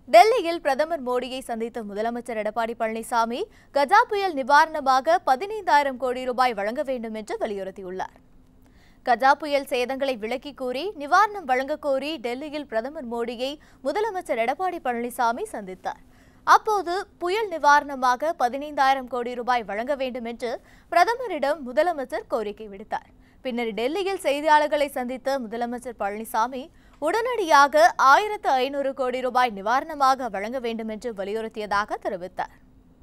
டெல்லியில் பிரதமர் மோடியை சந்தித்த முதலமைச்சர் எடப்பாடி பழனிசாமி கஜா புயல் நிவாரணமாக பதினைந்தாயிரம் கோடி ரூபாய் வழங்க வேண்டும் என்று வலியுறுத்தியுள்ளார் கஜா புயல் சேதங்களை விளக்கி கூறி நிவாரணம் வழங்கக் கோரி டெல்லியில் பிரதமர் மோடியை முதலமைச்சர் எடப்பாடி பழனிசாமி சந்தித்தார் அப்போது புயல் நிவாரணமாக பதினைந்தாயிரம் கோடி ரூபாய் வழங்க வேண்டும் என்று பிரதமரிடம் முதலமைச்சர் கோரிக்கை விடுத்தார் பின்னர் டெல்லியில் செய்தியாளர்களை சந்தித்த முதலமைச்சர் பழனிசாமி உடனடியாக ஆயிரத்து ஐநூறு கோடி ரூபாய் நிவாரணமாக வழங்க வேண்டும் என்று வலியுறுத்தியதாக தெரிவித்தார்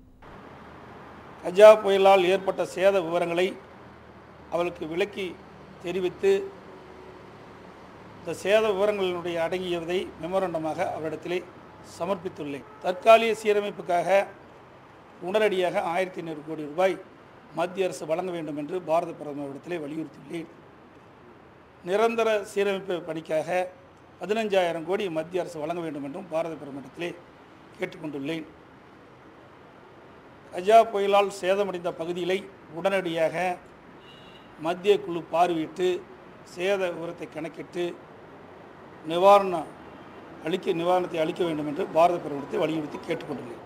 கஜா புயலால் ஏற்பட்ட சேத விவரங்களை அவளுக்கு விளக்கி தெரிவித்து இந்த சேத விவரங்களினுடைய அடங்கியதை மெமோரண்டமாக அவரிடத்திலே சமர்ப்பித்துள்ளேன் தற்காலிக சீரமைப்புக்காக உடனடியாக ஆயிரத்தி ஐநூறு கோடி ரூபாய் மத்திய அரசு வழங்க வேண்டும் என்று பாரத பிரதமரிடத்திலே வலியுறுத்தியுள்ளேன் நிரந்தர சீரமைப்பு பணிக்காக பதினஞ்சாயிரம் கோடி மத்திய அரசு வழங்க வேண்டும் என்றும் பாரத பிரதமரிடத்திலே கேட்டுக்கொண்டுள்ளேன் கஜா புயலால் சேதமடைந்த பகுதிகளை உடனடியாக மத்திய குழு பார்வையிட்டு சேத விவரத்தை கணக்கிட்டு நிவாரணம் அளிக்க நிவாரணத்தை அளிக்க வேண்டும் என்று பாரத பிரதமரத்தை வலியுறுத்தி கேட்டுக்கொண்டுள்ளேன்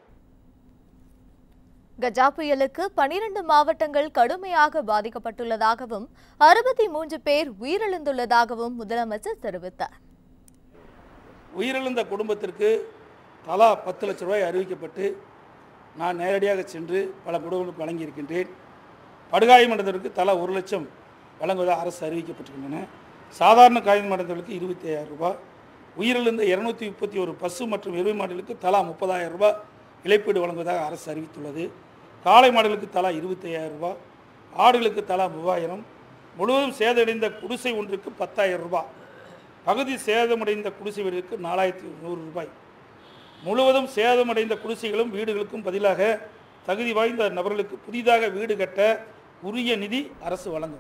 கஜா புயலுக்கு பனிரண்டு மாவட்டங்கள் கடுமையாக பாதிக்கப்பட்டுள்ளதாகவும் அறுபத்தி மூன்று பேர் உயிரிழந்துள்ளதாகவும் முதலமைச்சர் தெரிவித்தார் உயிரிழந்த குடும்பத்திற்கு தலா பத்து லட்ச ரூபாய் அறிவிக்கப்பட்டு நான் நேரடியாக சென்று பல குடும்பங்களுக்கு வழங்கியிருக்கின்றேன் படுகாயமடைந்தவருக்கு தலா ஒரு லட்சம் வழங்குவதாக அரசு அறிவிக்கப்பட்டிருக்கின்றன சாதாரண காயமடைந்தவர்களுக்கு இருபத்தி ஐயாயிரம் ரூபாய் உயிரிழந்த இருநூத்தி முப்பத்தி ஒரு பசு மற்றும் எருமை மாடுகளுக்கு தலா முப்பதாயிரம் ரூபாய் இழப்பீடு வழங்குவதாக அரசு அறிவித்துள்ளது காளை மாடுகளுக்கு தலா இருபத்தி ஐயாயிரம் ரூபாய் ஆடுகளுக்கு தலா மூவாயிரம் முழுவதும் சேதமடைந்த குடிசை ஒன்றுக்கு பத்தாயிரம் ரூபாய் பகுதி சேதமடைந்த குடிசை வீடுகளுக்கு நாலாயிரத்தி நூறு ரூபாய் முழுவதும் சேதமடைந்த குடிசைகளும் வீடுகளுக்கும் பதிலாக தகுதி வாய்ந்த நபர்களுக்கு புதிதாக வீடு கட்ட உரிய நிதி அரசு வழங்கும்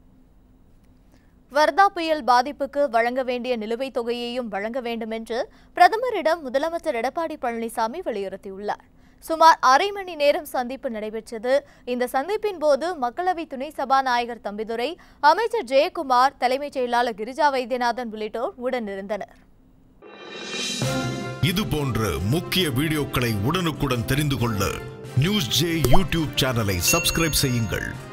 வர்தா புயல் பாதிப்புக்கு வழங்க வேண்டிய நிலுவைத் தொகையையும் வழங்க வேண்டும் என்று பிரதமரிடம் முதலமைச்சர் எடப்பாடி பழனிசாமி வலியுறுத்தியுள்ளார் சுமார் அரை மணி நேரம் சந்திப்பு நடைபெற்றது இந்த சந்திப்பின் போது மக்களவை துணை சபாநாயகர் தம்பிதுரை அமைச்சர் ஜெயக்குமார் தலைமைச் செயலாளர் கிரிஜா வைத்தியநாதன் உள்ளிட்டோர் உடனிருந்தனர் இது போன்ற முக்கிய வீடியோக்களை உடனுக்குடன் தெரிந்து கொள்ள நியூஸ் ஜே யூடியூப் சேனலை சப்ஸ்கிரைப் செய்யுங்கள்